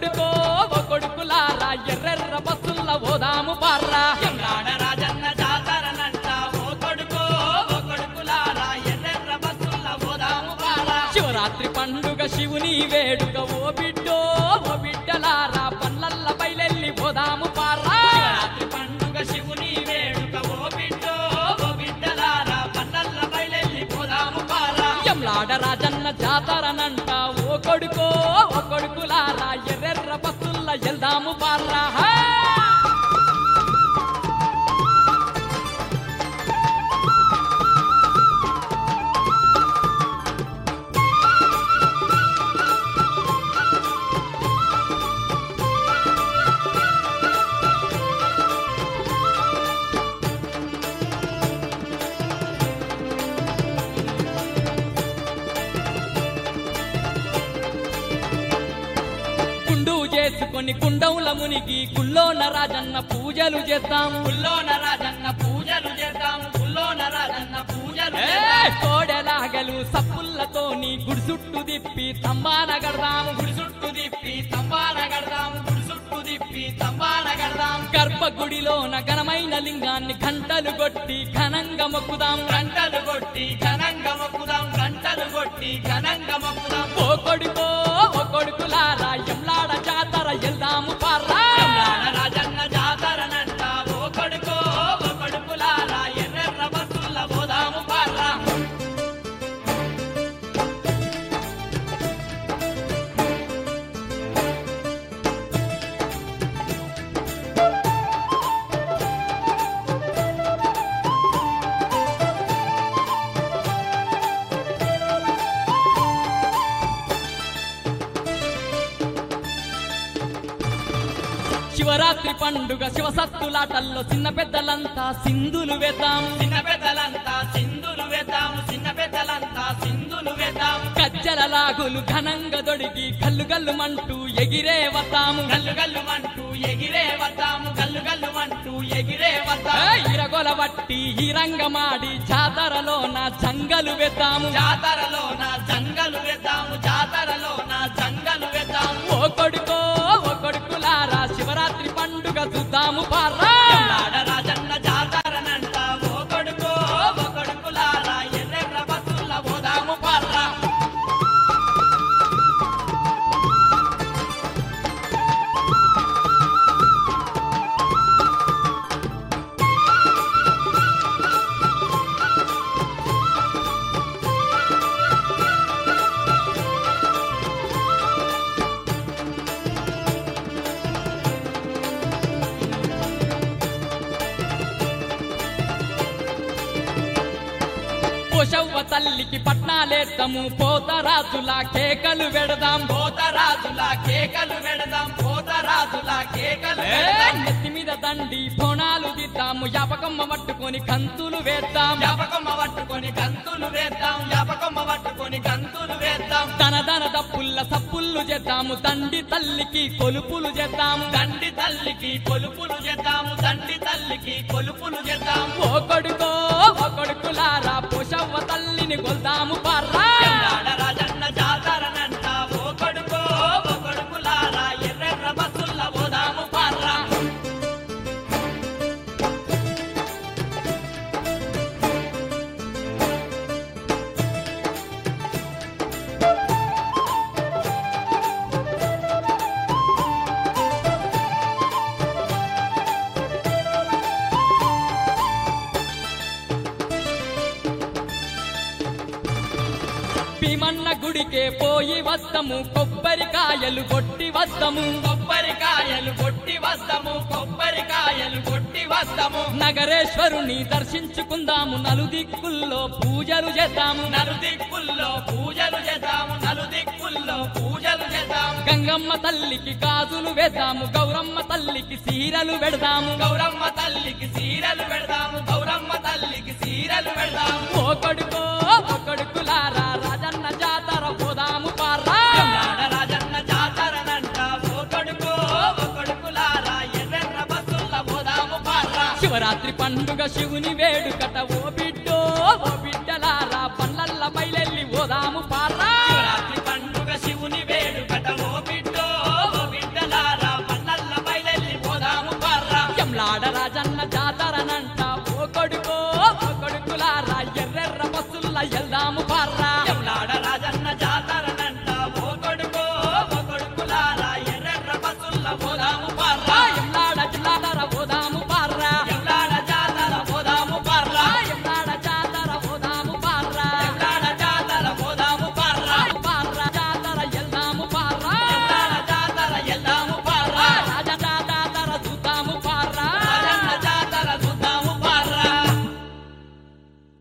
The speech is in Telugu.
కొడుకో ఓ కొడుకులారా ఎర్రెర్ర బస్సుల్ల పోదాము పార్రా ఎమ్లాడ రాజన్న జాతరనంట ఓ కొడుకో ఓ కొడుకులారా ఎర్రెర్ర బస్సుల్ల పోదాము పారా శివరాత్రి పండుగ శివుని వేడుక ఓ బిడ్డో ఓ బిడ్డలారా పల్లల్ల బయలెల్లి పోదాము పార్రా శివరాత్రి పండుగ శివుని వేడుక ఓ బిడ్డో ఓ బిడ్డలారా పన్నల్ల బయలెల్లి పోదాము పారా ఎంలాడ రాజన్న జాతరనంట ఓ కొడుకో ఓ కొడుకులారా ఎర్రెర్ర బస్సుల్ల ఎల్దాము పార్రా హా! కుండు చేసుకొని కుండవుల మునిగి కుల్లోన రాజన్న పూజలు చేద్దాం గుల్లోన రాజన్న పూజలు చేద్దాం గుల్లోన రాజన్న పూజలు ఏ చేద్దాం. కోడెలాగలు సప్పుల్లతోని గుడి చుట్టూ తిప్పి తంబాన గడదాము గుడి చుట్టూ తిప్పి తంబాన గడదాం గుడి చుట్టూ తిప్పి తంబాన గడదాం గర్భగుడిలోన ఘనమైన లింగాన్ని గంటలు కొట్టి ఘనంగా మొక్కుదాం గంటలు కొట్టి ఘనంగా మొక్కుదాం గంటలు కొట్టి ఘనంగా మొక్కుదాం ఓ కొడుకో ఓ కొడుకులారా ఎంలాడ జాతర ఎల్దాము పార్రా ఎమ్లాడ రాజన్న జాతరనంట ఓ కొడుకో ఓ కొడుకులారా ఎర్రెర్ర బస్సుల్ల పోదాము పారా శివరాత్రి పండుగ శివసత్తులాటల్లో చిన్న పెద్దలంతా సింధులు వేద్దాం చిన్న పెద్దలంతా సింధులు వేద్దాం చిన్న పెద్దలంతా సింధులు వేద్దాం కజ్జల లాగులు ఘనంగా దొడిగి గల్లు గల్లు మంటూ ఎగిరే వద్దాము గల్లు గల్లు మంటూ ఎగిరే వద్దాము గల్లు గల్లు మంటూ ఎగిరే వద్దాం ఇరగొల వట్టి ఈ రంగమాడి జాతరలోన జంగలు వేద్దాము జాతరలో నా జంగలు వేద్దాము జాతరలో నా జంగలు వేద్దాము ఓ కొడుకో ఓ కొడుకులారా శివరాత్రి పండుగ చూద్దాము పార్రా ఎమ్లాడ రాజన్న జాతరనంట ఓ కొడుకో ఓ కొడుకులారా ఎర్రెర్ర బస్సుల పోదాము పారా పోషవ్వ తల్లికి పట్నాలేద్దాము పోతరాజులా కేకలు వెడదాం పోతరాజుల కేకలు వెడదాం పోతరాజుల కేకలు ఏ, వెడదాం నెత్తి మీద దండి బోనాలు దిద్దాము యాపకమ్మ పట్టుకొని కంతులు వేద్దాం యాపకమ్మ పట్టుకొని గంతులు వేద్దాం యాపకమ్మ పట్టుకొని గంతులు వేద్దాం తన దన దప్పుల్ల సప్పుళ్ళు చేద్దాము తండ్రి తల్లికి కొలుపులు చేద్దాము దండి తల్లికి కొలుపులు చేద్దాము దండి తల్లికి కొలుపులు చేద్దాం ఓ కొడుకో ఓ కొడుకులారా పోషవ్వ తల్లిని కొల్దాము పార్రా ఎన్నాడ రాజన్న జాతరనంట ఓ కొడుకో ఓ కొడుకులారా ఎర్రెర్ర బస్సుల్ల పోదాము పార్రా భీమన్న గుడికే పోయి వద్దము కొబ్బరికాయలు కొట్టి వద్దము కొబ్బరికాయలు కొట్టి వస్తాము కొబ్బరికాయలు కొట్టి వస్తాము నగరేశ్వరుని దర్శించుకుందాము నలుదిక్కుల్లో పూజలు చేద్దాము నలుదిక్కుల్లో పూజలు చేద్దాము నలుదిక్కుల్లో పూజలు చేద్దాము గంగమ్మ తల్లికి గాజులు వేద్దాము గౌరమ్మ తల్లికి సీరలు పెడదాము గౌరమ్మ తల్లికి సీరలు పెడదాము గౌరమ్మ తల్లికి సీరలు పెడదాము ఓ కొడుకో ఓ కొడుకులారా రాజన్న జాతర పోదాము పార్రా ఎన్నాడ రాజన్న జాతరనంట ఓ కొడుకో ఓ కొడుకులారా ఎర్రెర్ర బస్సుల్ల పోదాము పార్రా శివరాత్రి పండుగ శివుని వేడుకట ఓ బిడ్డో ఓ బిడ్డలారా పల్లల్ల బయలెల్లి పోదాము పార్రా శివరాత్రి పండుగ శివుని వేడుకట ఓ బిడ్డో ఓ బిడ్డల జాతరనంట